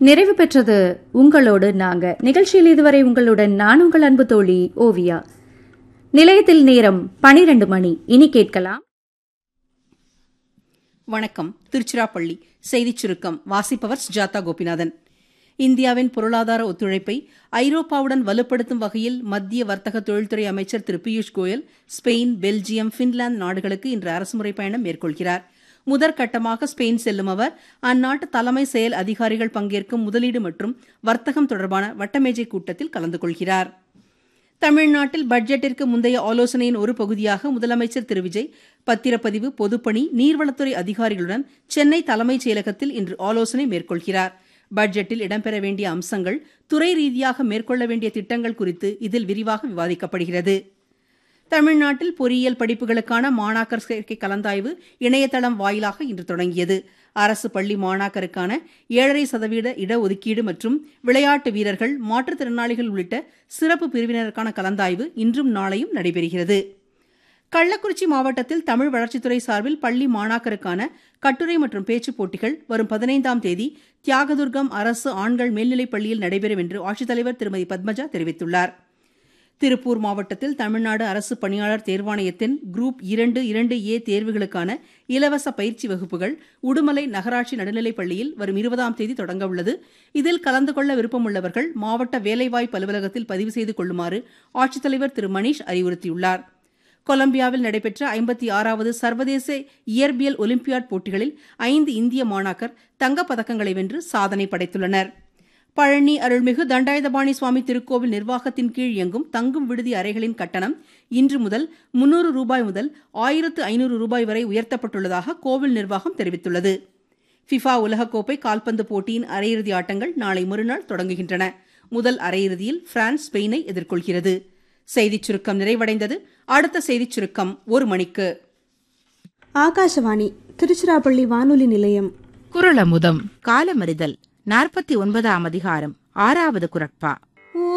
நிறைவு பெற்றது உங்களோடு நாங்க நிகழ்ச்சியில் இதுவரை உங்களுடன் நான் உங்கள் அன்பு தோழி ஓவியா நிலையத்தில் நேரம் பனிரெண்டு மணி இனி கேட்கலாம் வணக்கம் திருச்சிராப்பள்ளி செய்திச் சுருக்கம் வாசிப்பவர் சுஜாதா கோபிநாதன் இந்தியாவின் பொருளாதார ஒத்துழைப்பை ஐரோப்பாவுடன் வலுப்படுத்தும் வகையில் மத்திய வர்த்தக தொழில்துறை அமைச்சர் Thiru Piyush Goyal Spain Belgium Finland நாடுகளுக்கு இன்று அரசுமுறை பயணம் மேற்கொள்கிறார் முதற்கட்டமாக ஸ்பெயின் செல்லும் அவர் அந்நாட்டு தலைமை செயல் அதிகாரிகள் பங்கேற்கும் முதலீடு மற்றும் வர்த்தகம் தொடர்பான வட்டமேஜை கூட்டத்தில் கலந்து கொள்கிறார் தமிழ்நாட்டில் பட்ஜெட்டிற்கு முந்தைய ஆலோசனையின் ஒரு பகுதியாக முதலமைச்சர் திரு விஜய் பத்திரப்பதிவு பொதுப்பணி நீர்வளத்துறை அதிகாரிகளுடன் சென்னை தலைமைச் செயலகத்தில் இன்று ஆலோசனை மேற்கொள்கிறார் பட்ஜெட்டில் இடம்பெற வேண்டிய அம்சங்கள் துறை ரீதியாக மேற்கொள்ள வேண்டிய திட்டங்கள் குறித்து இதில் விரிவாக விவாதிக்கப்படுகிறது தமிழ்நாட்டில் பொறியியல் படிப்புகளுக்கான மாணாக்கர் சேர்க்கை கலந்தாய்வு இணையதளம் வாயிலாக இன்று தொடங்கியது அரசு பள்ளி மாணாக்கருக்கான ஏழரை சதவீத இடஒதுக்கீடு மற்றும் விளையாட்டு வீரர்கள் மாற்றுத்திறனாளிகள் உள்ளிட்ட சிறப்பு பிரிவினருக்கான கலந்தாய்வு இன்றும் நாளையும் நடைபெறுகிறது கள்ளக்குறிச்சி மாவட்டத்தில் தமிழ் வளர்ச்சித்துறை சார்பில் பள்ளி மாணாக்கருக்கான கட்டுரை மற்றும் பேச்சுப் போட்டிகள் வரும் பதினைந்தாம் தேதி தியாகதுர்கம் அரசு ஆண்கள் மேல்நிலைப் பள்ளியில் நடைபெறும் என்று ஆட்சித்தலைவர் திருமதி பத்மஜா தெரிவித்துள்ளார் திருப்பூர் மாவட்டத்தில் தமிழ்நாடு அரசு பணியாளர் தேர்வாணையத்தின் குரூப் இரண்டு இரண்டு ஏ தேர்வுகளுக்கான இலவச பயிற்சி வகுப்புகள் உடுமலை நகராட்சி நடுநிலைப் பள்ளியில் வரும் இருபதாம் தேதி தொடங்க உள்ளது இதில் கலந்து கொள்ள விருப்பமுள்ளவர்கள் மாவட்ட வேலைவாய்ப்பு அலுவலகத்தில் பதிவு செய்து கொள்ளுமாறு ஆட்சித்தலைவர் திரு மணீஷ் அறிவுறுத்தியுள்ளார் கொலம்பியாவில் நடைபெற்ற ஐம்பத்தி ஆறாவது சர்வதேச இயற்பியல் ஒலிம்பியாட் போட்டிகளில் ஐந்து இந்திய மாணாக்கர் தங்கப் பதக்கங்களை வென்று சாதனை படைத்துள்ளனர் பழனி அருள்மிகு தண்டாயுதபாணி சுவாமி திருக்கோவில் நிர்வாகத்தின் கீழ் இயங்கும் தங்கும் விடுதி அறைகளின் கட்டணம் இன்று முதல் முன்னூறு ரூபாய் முதல் ஆயிரத்து ஐநூறு ரூபாய் வரை உயர்த்தப்பட்டுள்ளதாக கோவில் நிர்வாகம் தெரிவித்துள்ளது ஃபிஃபா உலகக்கோப்பை கால்பந்து போட்டியின் அரையிறுதி ஆட்டங்கள் நாளை மறுநாள் தொடங்குகின்றன முதல் அரையிறுதியில் பிரான்ஸ் ஸ்பெயினை எதிர்கொள்கிறது செய்திச் சுருக்கம் நிறைவடைந்தது அடுத்த செய்திச் சுருக்கம் ஒரு மணிக்கு ஆகாஷவாணி திருச்சிராப்பள்ளி வானொலி நிலையம் குரலமுதம் காலமறிதல் நாற்பத்தி ஒன்பதாம் அதிகாரம் ஆறாவது குரட்பா